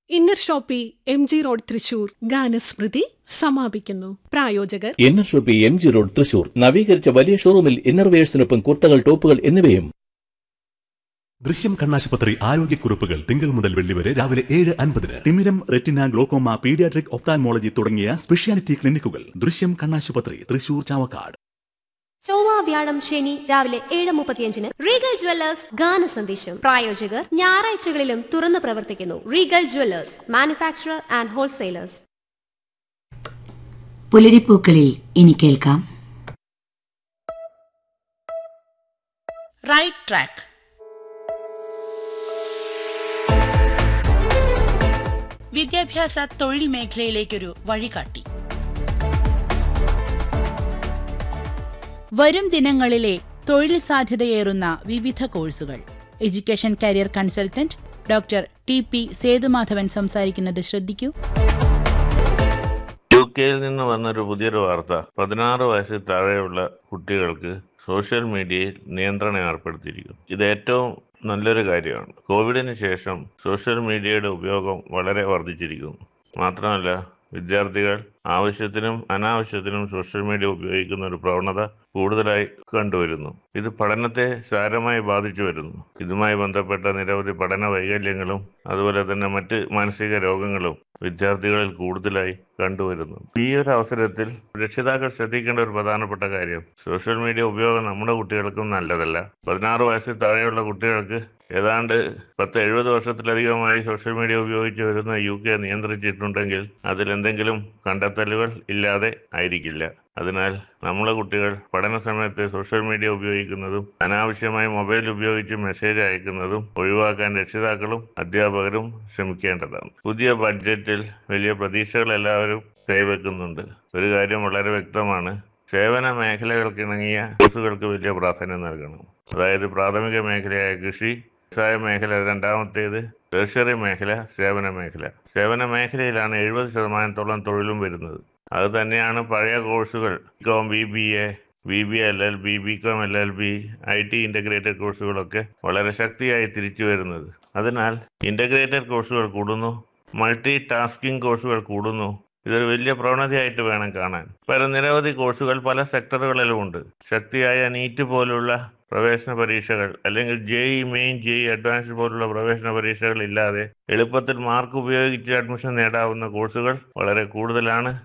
inner Shoppe M G road Thrissur Ganasmrithi സമാപിക്കുന്നു പ്രായോജകർ Inner Shoppe M G road Thrissur നവീകരിച്ച വലിയ ഷോറൂമിൽ ഇന്നർവെയേഴ്സിനൊപ്പം കുർത്തകൾ ടോപ്പുകൾ എന്നിവയും ദൃശ്യം കണ്ണാശുപത്രി ആരോഗ്യക്കുറിപ്പുകൾ തിങ്കൾ മുതൽ വെള്ളി വരെ രാവിലെ ഏഴ് അൻപതിന് തിമിരം റെറ്റിന ഗ്ലോക്കോമ പീഡിയാട്രിക് ഒപ്താൻമോളജി തുടങ്ങിയ സ്പെഷ്യാലിറ്റി ക്ലിനിക്കുകൾ ദൃശ്യം കണ്ണാശുപത്രി തൃശൂർ ചാവക്കാട് ചൊവ്വ വ്യാഴം ശനി രാവിലെ ഏഴ് മുപ്പത്തിയഞ്ചിന് റീഗൽ ജ്വല്ലേഴ്സ് ഗാന സന്ദേശം പ്രായോജകർ ഞായറാഴ്ചകളിലും തുറന്നു പ്രവർത്തിക്കുന്നു Regal jewellers manufacturer and wholesalers പുലരിപ്പൂക്കളിൽ ഇനി കേൾക്കാം റൈറ്റ് ട്രാക്ക് വിദ്യാഭ്യാസ തൊഴിൽ മേഖലയിലേക്കൊരു വഴികാട്ടി വരും ദിനങ്ങളിലെ തൊഴിൽ സാധ്യതയേറുന്ന വിവിധ കോഴ്സുകൾ education career consultant doctor T P Sethumadhavan സംസാരിക്കുന്നത് ശ്രദ്ധിക്കൂ യു കെയിൽ നിന്ന് വന്നൊരു പുതിയൊരു വാർത്ത പതിനാറ് വയസ്സിൽ താഴെയുള്ള കുട്ടികൾക്ക് സോഷ്യൽ മീഡിയയിൽ നിയന്ത്രണം ഏർപ്പെടുത്തിയിരിക്കുന്നു ഇത് ഏറ്റവും നല്ലൊരു കാര്യമാണ് കോവിഡിന് ശേഷം സോഷ്യൽ മീഡിയയുടെ ഉപയോഗം വളരെ വർദ്ധിച്ചിരിക്കുന്നു മാത്രമല്ല വിദ്യാർത്ഥികൾ ആവശ്യത്തിനും അനാവശ്യത്തിനും സോഷ്യൽ മീഡിയ ഉപയോഗിക്കുന്ന ഒരു പ്രവണത കൂടുതലായി കണ്ടുവരുന്നു ഇത് പഠനത്തെ സാരമായി ബാധിച്ചു വരുന്നു ഇതുമായി ബന്ധപ്പെട്ട നിരവധി പഠന വൈകല്യങ്ങളും അതുപോലെ തന്നെ മറ്റ് മാനസിക രോഗങ്ങളും വിദ്യാർത്ഥികളിൽ കൂടുതലായി കണ്ടുവരുന്നു ഈ ഒരു അവസരത്തിൽ രക്ഷിതാക്കൾ ശ്രദ്ധിക്കേണ്ട ഒരു പ്രധാനപ്പെട്ട കാര്യം സോഷ്യൽ മീഡിയ ഉപയോഗം നമ്മുടെ കുട്ടികൾക്കും നല്ലതല്ല പതിനാറ് വയസ്സിൽ താഴെയുള്ള കുട്ടികൾക്ക് ഏതാണ്ട് പത്ത് എഴുപത് വർഷത്തിലധികമായി സോഷ്യൽ മീഡിയ ഉപയോഗിച്ച് വരുന്ന യു കെ നിയന്ത്രിച്ചിട്ടുണ്ടെങ്കിൽ അതിലെന്തെങ്കിലും കണ്ടെത്തലുകൾ ഇല്ലാതെ ആയിരിക്കില്ല അതിനാൽ നമ്മളെ കുട്ടികൾ പഠന സമയത്ത് സോഷ്യൽ മീഡിയ ഉപയോഗിക്കുന്നതും അനാവശ്യമായി മൊബൈൽ ഉപയോഗിച്ച് മെസ്സേജ് അയക്കുന്നതും ഒഴിവാക്കാൻ രക്ഷിതാക്കളും അധ്യാപകരും ശ്രമിക്കേണ്ടതാണ് പുതിയ ബഡ്ജറ്റിൽ വലിയ പ്രതീക്ഷകൾ എല്ലാവരും കൈവെക്കുന്നുണ്ട് ഒരു കാര്യം വളരെ വ്യക്തമാണ് സേവന മേഖലകൾക്കിണങ്ങിയ കോഴ്സുകൾക്ക് വലിയ പ്രാധാന്യം നൽകണം അതായത് പ്രാഥമിക മേഖലയായ കൃഷി വ്യവസായ മേഖല രണ്ടാമത്തേത് ടേഴ്സറി മേഖല സേവന മേഖല സേവന മേഖലയിലാണ് എഴുപത് ശതമാനത്തോളം തൊഴിലും വരുന്നത് അത് തന്നെയാണ് പഴയ കോഴ്സുകൾ com B B A B B L L B B com L L B I T integrated കോഴ്സുകളൊക്കെ വളരെ ശക്തിയായി തിരിച്ചു വരുന്നത് അതിനാൽ ഇൻ്റഗ്രേറ്റഡ് കോഴ്സുകൾ കൂടുന്നു മൾട്ടി ടാസ്കിംഗ് കോഴ്സുകൾ കൂടുന്നു ഇതൊരു വലിയ പ്രവണതയായിട്ട് വേണം കാണാൻ വേറെ നിരവധി കോഴ്സുകൾ പല സെക്ടറുകളിലും ഉണ്ട് ശക്തിയായ നീറ്റ് പോലുള്ള പ്രവേശന പരീക്ഷകൾ അല്ലെങ്കിൽ J E main J E advanced പോലുള്ള പ്രവേശന പരീക്ഷകൾ ഇല്ലാതെ എളുപ്പത്തിൽ മാർക്ക് ഉപയോഗിച്ച് അഡ്മിഷൻ നേടാവുന്ന കോഴ്സുകൾ വളരെ കൂടുതലാണ്